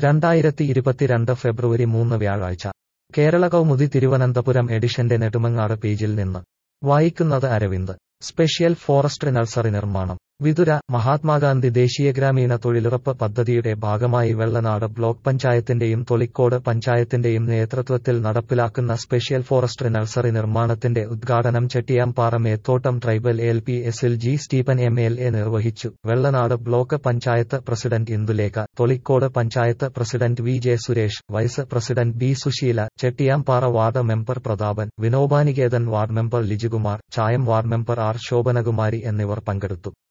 രണ്ടായിരത്തി ഇരുപത്തിരണ്ട് ഫെബ്രുവരി മൂന്ന് വ്യാഴാഴ്ച കേരള കൗമുദി തിരുവനന്തപുരം എഡിഷന്റെ നെടുമങ്ങാട് പേജിൽ നിന്ന് വായിക്കുന്നത് അരവിന്ദ് സ്പെഷ്യൽ ഫോറസ്റ്റ് നഴ്സറി നിർമ്മാണം വിതുര മഹാത്മാഗാന്ധി ദേശീയ ഗ്രാമീണ തൊഴിലുറപ്പ് പദ്ധതിയുടെ ഭാഗമായി വെള്ളനാട് ബ്ലോക്ക് പഞ്ചായത്തിന്റെയും തൊളിക്കോട് പഞ്ചായത്തിന്റെയും നേതൃത്വത്തിൽ നടപ്പിലാക്കുന്ന സ്പെഷ്യൽ ഫോറസ്റ്റ് നഴ്സറി നിർമ്മാണത്തിന്റെ ഉദ്ഘാടനം Chettiyampara Methottam tribal L P എസിൽ G Stephen M L A നിർവഹിച്ചു Vellanad block panchayat president Indulekha Tholicode panchayat president V J Suresh vice president B Susheela Chettiyampara ward member Prathapan Vinobaniketan ward member Lijikumar Chayam ward member R Shobhanakumari എന്നിവർ പങ്കെടുത്തു